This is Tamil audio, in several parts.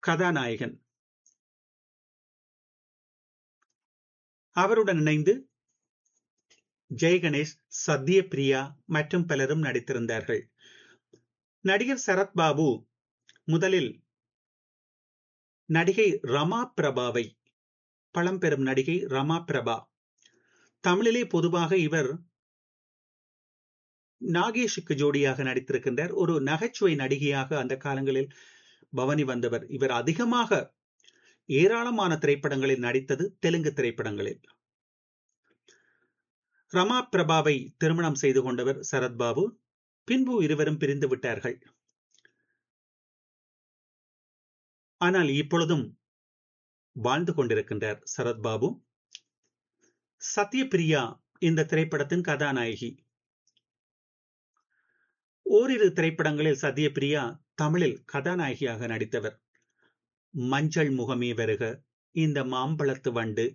கதாநாயகன் அவருடன் இணைந்து ஜெயகணேஷ் சத்யபிரியா மற்றும் பலரும் நடித்திருந்தார்கள் நடிகர் சரத் பாபு முதலில் நடிகை ரமா பிரபாவை பழம்பெரும் நடிகை ரமா பிரபா தமிழிலே பொதுவாக இவர் நாகேஷுக்கு ஜோடியாக நடித்திருக்கின்றார் ஒரு நகைச்சுவை நடிகையாக அந்த காலங்களில் பவனி வந்தவர் இவர் அதிகமாக ஏராளமான திரைப்படங்களில் நடித்தது தெலுங்கு திரைப்படங்களில் ரமா பிரபாவை திருமணம் செய்து கொண்டவர் சரத்பாபு பின்பு இருவரும் பிரிந்து விட்டார்கள் ஆனால் இப்பொழுதும் வாழ்ந்து கொண்டிருக்கின்றார் சரத்பாபு சத்யபிரியா இந்த திரைப்படத்தின் கதாநாயகி ஓரிரு திரைப்படங்களில் சத்யபிரியா தமிழில் கதாநாயகியாக நடித்தவர் மஞ்சள் முகமே வருக இந்த மாம்பழத்து வண்டு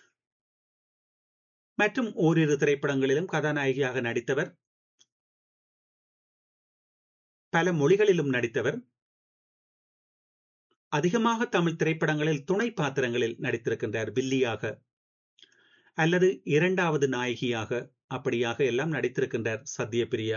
மற்றும் ஓரிரு திரைப்படங்களிலும் கதாநாயகியாக நடித்தவர் பல மொழிகளிலும் நடித்தவர் அதிகமாக தமிழ் திரைப்படங்களில் துணை பாத்திரங்களில் நடித்திருக்கின்றார் வில்லியாக அல்லது இரண்டாவது நாயகியாக அப்படியாக எல்லாம் நடித்திருக்கின்றார் சத்யபிரியா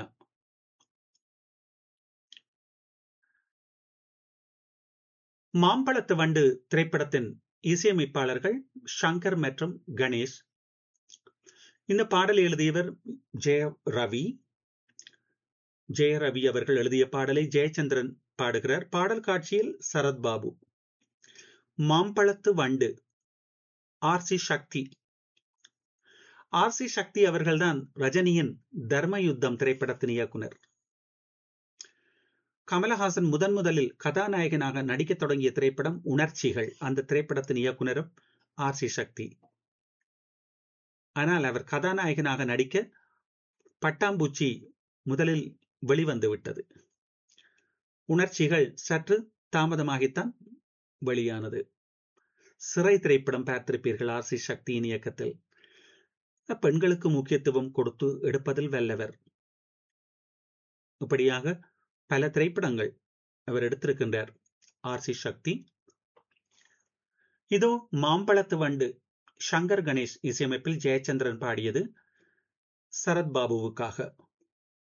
மாம்பழத்து வண்டு திரைப்படத்தின் இசையமைப்பாளர்கள் சங்கர் மற்றும் கணேஷ் இந்த பாடல் எழுதியவர் ஜெய ரவி ஜெய ரவி அவர்கள் எழுதிய பாடலை ஜெயச்சந்திரன் பாடுகிறார் பாடல் காட்சியில் சரத்பாபு மாம்பழத்து வண்டு R C Sakthi R C Sakthi அவர்கள்தான் ரஜினியின் தர்ம யுத்தம் திரைப்படத்தின் இயக்குனர் கமலஹாசன் முதன் முதலில் கதாநாயகனாக நடிக்க தொடங்கிய திரைப்படம் உணர்ச்சிகள் அந்த திரைப்படத்தின் இயக்குனரும் ஆர் சி சக்தி ஆனால் அவர் கதாநாயகனாக நடிக்க பட்டாம்பூச்சி முதலில் வெளிவந்து விட்டது உணர்ச்சிகள் சற்று தாமதமாகித்தான் வெளியானது சிறை திரைப்படம் பார்த்திருப்பீர்கள் ஆர் சி சக்தியின் இயக்கத்தில் பெண்களுக்கு முக்கியத்துவம் கொடுத்து எடுப்பதில் வல்லவர் இப்படியாக பல திரைப்படங்கள் அவர் எடுத்திருக்கின்றார் ஆர் சி சக்தி இதோ மாம்பழத்து வண்டு சங்கர் கணேஷ் இசையமைப்பில் ஜெயச்சந்திரன் பாடியது சரத் பாபுவுக்காக